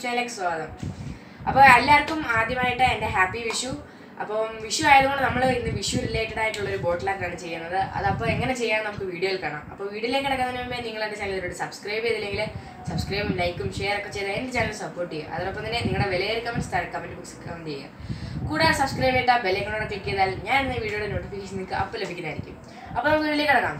ചാനലിലേക്ക് സ്വാഗതം അപ്പോൾ എല്ലാവർക്കും ആദ്യമായിട്ട് എൻ്റെ ഹാപ്പി വിഷു അപ്പം വിഷു ആയതുകൊണ്ട് നമ്മൾ ഇന്ന് വിഷു റിലേറ്റഡ് ആയിട്ടുള്ള ഒരു ബോട്ടിലാക്കാണ് ചെയ്യുന്നത് അതപ്പോൾ എങ്ങനെ ചെയ്യാൻ നമുക്ക് വീഡിയോയിൽ കാണാം അപ്പോൾ വീഡിയോയിലേക്ക് കിടക്കുന്നതിന് മുമ്പേ നിങ്ങൾ എൻ്റെ ചാനലിലോട്ട് സബ്സ്ക്രൈബ് ചെയ്തില്ലെങ്കിൽ സബ്സ്ക്രൈബും ലൈക്കും ഷെയർ ഒക്കെ ചെയ്ത് എൻ്റെ ചാനൽ സപ്പോർട്ട് ചെയ്യുക അതോടൊപ്പം തന്നെ നിങ്ങളുടെ വിലയേറിയ കമൻറ്റ്സ് താഴെ കമൻറ്റ് ബോക്സിൽ കമൻറ്റ് ചെയ്യുക കൂടാതെ സബ്സ്ക്രൈബ് ചെയ്തിട്ട് ബെല്ലൈക്കണോടെ ക്ലിക്ക് ചെയ്താൽ ഞാൻ എന്ന വീഡിയോയുടെ നോട്ടിഫിക്കേഷൻ നിങ്ങൾക്ക് അപ്പോൾ ലഭിക്കുന്നതായിരിക്കും അപ്പോൾ നമുക്ക് വീഡിയോയിലേക്ക് കിടക്കാം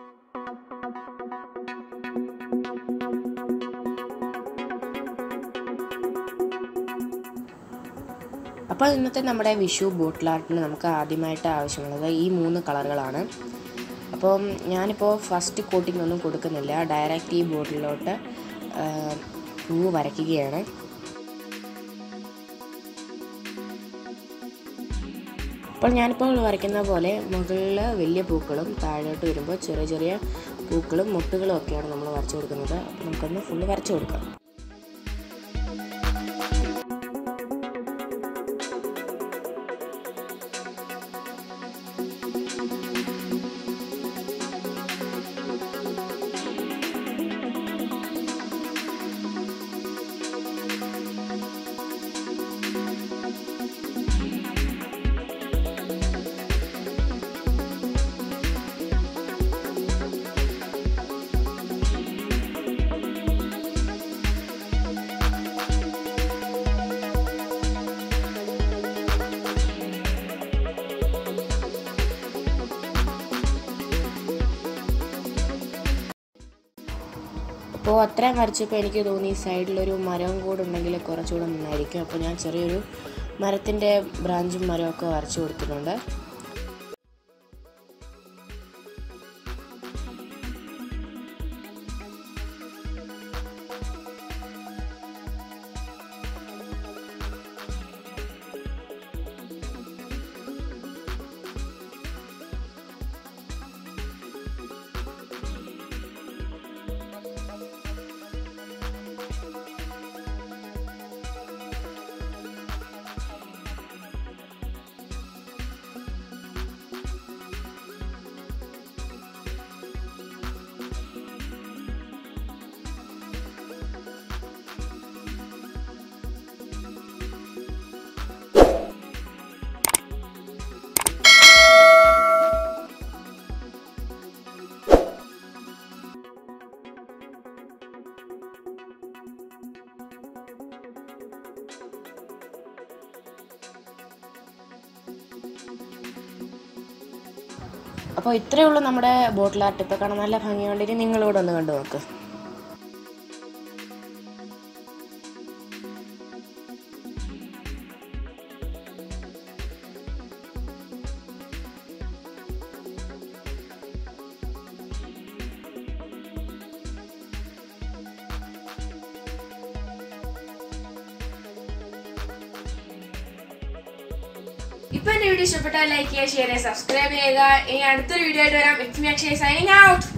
അപ്പോൾ ഇന്നത്തെ നമ്മുടെ വിഷു ബോട്ടിൽ ആർട്ടിന് നമുക്ക് ആദ്യമായിട്ട് ആവശ്യമുള്ളത് ഈ മൂന്ന് കളറുകളാണ് അപ്പം ഞാനിപ്പോൾ ഫസ്റ്റ് കോട്ടിംഗ് ഒന്നും കൊടുക്കുന്നില്ല ഡയറക്റ്റ് ഈ ബോട്ടിലോട്ട് പൂവ് വരയ്ക്കുകയാണ് അപ്പോൾ ഞാനിപ്പോൾ വരയ്ക്കുന്ന പോലെ മുകളിൽ വലിയ പൂക്കളും താഴോട്ട് വരുമ്പോൾ ചെറിയ ചെറിയ പൂക്കളും മുട്ടുകളും ഒക്കെയാണ് നമ്മൾ വരച്ചു കൊടുക്കുന്നത് അപ്പോൾ നമുക്കൊന്ന് ഫുള്ള് വരച്ചു കൊടുക്കാം അപ്പോൾ അത്രയും വരച്ചപ്പോൾ എനിക്ക് തോന്നി സൈഡിലൊരു മരവും കൂടെ ഉണ്ടെങ്കിൽ കുറച്ചുകൂടെ നന്നായിരിക്കും അപ്പോൾ ഞാൻ ചെറിയൊരു മരത്തിൻ്റെ ബ്രാഞ്ചും മരമൊക്കെ വരച്ചു കൊടുത്തിട്ടുണ്ട് അപ്പോൾ ഇത്രയേ ഉള്ളൂ നമ്മുടെ ബോട്ടിൽ ആർട്ട് ഇപ്പോൾ കാണാൻ നല്ല ഭംഗിയുണ്ട് ഇനി നിങ്ങളോട് ഒന്ന് കണ്ടു നോക്ക് ഇപ്പൊ എന്റെ വീഡിയോ ഇഷ്ടപ്പെട്ടാൽ ലൈക്ക് ചെയ്യുക ഷെയർ ചെയ്യുക സബ്സ്ക്രൈബ് ചെയ്യുക ഇനി അടുത്തൊരു വീഡിയോ ആയിട്ട് വരാം it's me Akshay signing out